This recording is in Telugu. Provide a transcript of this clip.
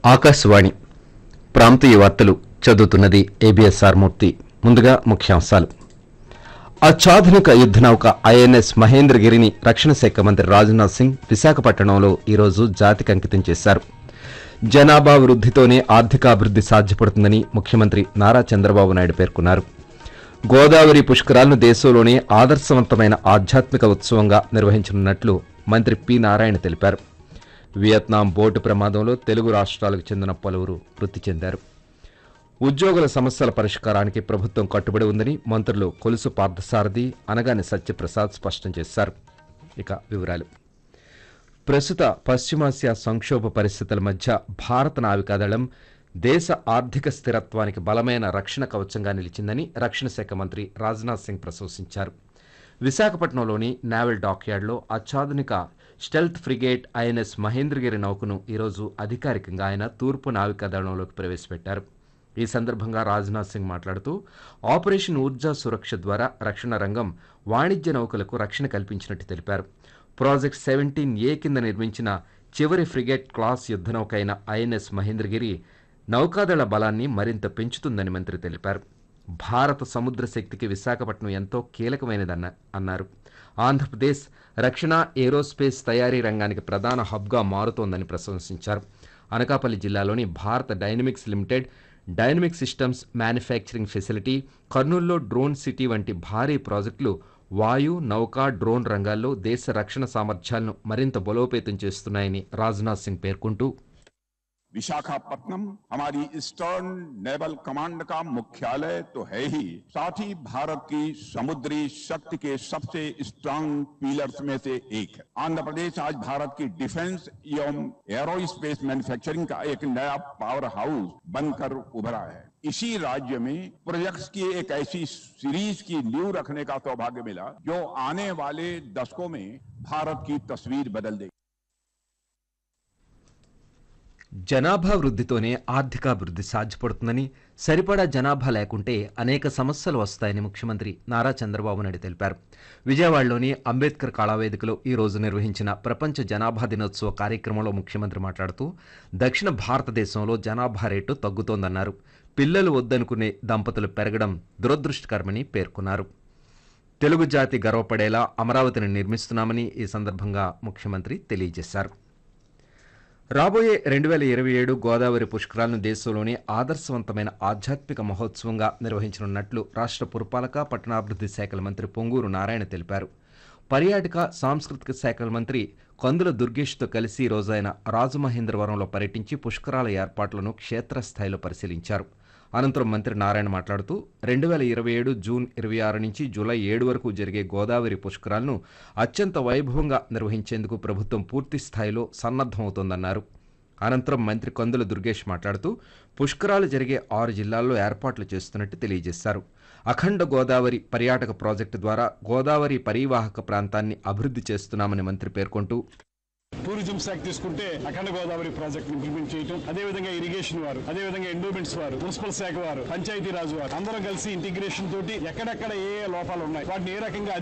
ఆకాశవాణి ప్రాంతీయ వార్తలు చదువుతున్నది ఏబిఎస్ఆర్ మూర్తి ముందుగా ముఖ్యాంశాలు అత్యాధునిక యుద్ధ నౌక ఐఎన్ఎస్ మహేంద్రగిరిని రక్షణ శాఖ మంత్రి రాజ్నాథ్ సింగ్ విశాఖపట్నంలో ఈరోజు జాతికి అంకితం చేశారు జనాభా వృద్ధితోనే ఆర్థికాభివృద్ధి సాధ్యపడుతుందని ముఖ్యమంత్రి నారా చంద్రబాబు నాయుడు పేర్కొన్నారు గోదావరి పుష్కరాలను దేశంలోనే ఆదర్శవంతమైన ఆధ్యాత్మిక ఉత్సవంగా నిర్వహించనున్నట్లు మంత్రి పి నారాయణ తెలిపారు వియత్నాం బోటు ప్రమాదంలో తెలుగు రాష్ట్రాలకు చెందిన పలువురు మృతి చెందారు ఉద్యోగుల సమస్యల పరిష్కారానికి ప్రభుత్వం కట్టుబడి ఉందని మంత్రులు కొలుసు పార్థసారథి అనగాని సత్యప్రసాద్ స్పష్టం చేశారు ఇక వివరాలు ప్రస్తుత పశ్చిమాసియా సంక్షోభ పరిస్థితుల మధ్య భారత నావికాదళం దేశ ఆర్థిక స్థిరత్వానికి బలమైన రక్షణ కవచంగా నిలిచిందని రక్షణ శాఖ మంత్రి రాజ్నాథ్ సింగ్ ప్రశంసించారు విశాఖపట్నంలోని నావల్ డాక్యార్డ్లో అత్యాధునిక స్టెల్త్ ఫ్రిగేట్ ఐఎన్ఎస్ మహేంద్రగిరి నౌకను ఈరోజు అధికారికంగా ఆయన తూర్పు నావికాదళంలోకి ప్రవేశపెట్టారు ఈ సందర్భంగా రాజ్నాథ్ సింగ్ మాట్లాడుతూ ఆపరేషన్ ఊర్జా సురక్ష ద్వారా రక్షణ రంగం వాణిజ్య నౌకలకు రక్షణ కల్పించినట్టు తెలిపారు ప్రాజెక్ట్ సెవెంటీన్ ఏ కింద నిర్మించిన చివరి ఫ్రిగేట్ క్లాస్ యుద్ధ నౌక అయిన ఐఎన్ఎస్ మహేంద్రగిరి నౌకాదళ బలాన్ని మరింత పెంచుతుందని మంత్రి తెలిపారు భారత సముద్ర శక్తికి విశాఖపట్నం ఎంతో కీలకమైనదన్న అన్నారు ఆంధ్రప్రదేశ్ రక్షణ ఏరోస్పేస్ తయారీ రంగానికి ప్రధాన హబ్గా మారుతోందని ప్రశంసించారు అనకాపల్లి జిల్లాలోని Bharat dynamics limited dynamic systems manufacturing facility కర్నూలులో డ్రోన్ సిటీ వంటి భారీ ప్రాజెక్టులు వాయు నౌక డ్రోన్ రంగాల్లో దేశ రక్షణ సామర్థ్యాలను మరింత బలోపేతం చేస్తున్నాయని రాజ్నాథ్ సింగ్ పేర్కొంటూ विशाखापट्टनम हमारी ईस्टर्न नेवल कमांड का मुख्यालय तो है ही साथ ही भारत की समुद्री शक्ति के सबसे स्ट्रांग पिलर्स में से एक है आंध्र प्रदेश आज भारत की डिफेंस एवं एरोस्पेस मैन्युफैक्चरिंग का एक नया पावर हाउस बनकर उभरा है इसी राज्य में प्रोजेक्ट्स की एक ऐसी सीरीज की नींव रखने का सौभाग्य मिला जो आने वाले दशकों में भारत की तस्वीर बदल देगी జనాభా వృద్ధితోనే ఆర్థికాభివృద్ధి సాధ్యపడుతుందని సరిపడా జనాభా లేకుంటే అనేక సమస్యలు వస్తాయని ముఖ్యమంత్రి నారా చంద్రబాబు నాయుడు తెలిపారు విజయవాడలోని అంబేద్కర్ కళావేదికలో ఈ రోజు నిర్వహించిన ప్రపంచ జనాభా దినోత్సవ కార్యక్రమంలో ముఖ్యమంత్రి మాట్లాడుతూ దక్షిణ భారతదేశంలో జనాభా రేటు తగ్గుతోందన్నారు పిల్లలు వద్దనుకునే దంపతులు పెరగడం దురదృష్టకరమని పేర్కొన్నారు తెలుగు జాతి గర్వపడేలా అమరావతిని నిర్మిస్తున్నామని ఈ సందర్భంగా ముఖ్యమంత్రి తెలియజేశారు రాబోయే రెండు వేల ఇరవై ఏడు గోదావరి పుష్కరాలను దేశంలోనే ఆదర్శవంతమైన ఆధ్యాత్మిక మహోత్సవంగా నిర్వహించనున్నట్లు రాష్ట్ర పురపాలక పట్టణాభివృద్ధి శాఖల మంత్రి పొంగూరు నారాయణ తెలిపారు పర్యాటక సాంస్కృతిక శాఖల మంత్రి కందుల దుర్గేష్తో కలిసి ఈ రోజు ఆయన రాజమహేంద్రవరంలో పర్యటించి పుష్కరాల ఏర్పాట్లను క్షేత్రస్థాయిలో పరిశీలించారు అనంతరం మంత్రి నారాయణ మాట్లాడుతూ రెండు వేల ఇరవై ఏడు జూన్ ఇరవై ఆరు నుంచి జూలై ఏడు వరకు జరిగే గోదావరి పుష్కరాలను అత్యంత వైభవంగా నిర్వహించేందుకు ప్రభుత్వం పూర్తి స్థాయిలో సన్నద్దమవుతోందన్నారు అనంతరం మంత్రి కందుల దుర్గేష్ మాట్లాడుతూ పుష్కరాలు జరిగే ఆరు జిల్లాల్లో ఏర్పాట్లు చేస్తున్నట్టు తెలియజేశారు అఖండ గోదావరి పర్యాటక ప్రాజెక్టు ద్వారా గోదావరి పరివాహక ప్రాంతాన్ని అభివృద్ధి చేస్తున్నామని మంత్రి పేర్కొంటూ టూరిజం శాఖ తీసుకుంటే అఖండ గోదావరి ప్రాజెక్ట్ ఇంప్లిమెంట్ చేయడం అదే విధంగా ఇరిగేషన్ వారు అదే విధంగా ఎండోమెంట్స్ వారు మున్సిపల్ శాఖ వారు పంచాయతీ రాజు వారు అందరం కలిసి ఇంటిగ్రేషన్ తోటి ఎక్కడెక్కడ ఏ ఏ లోపాలు ఉన్నాయి వాటిని ఏ రకంగా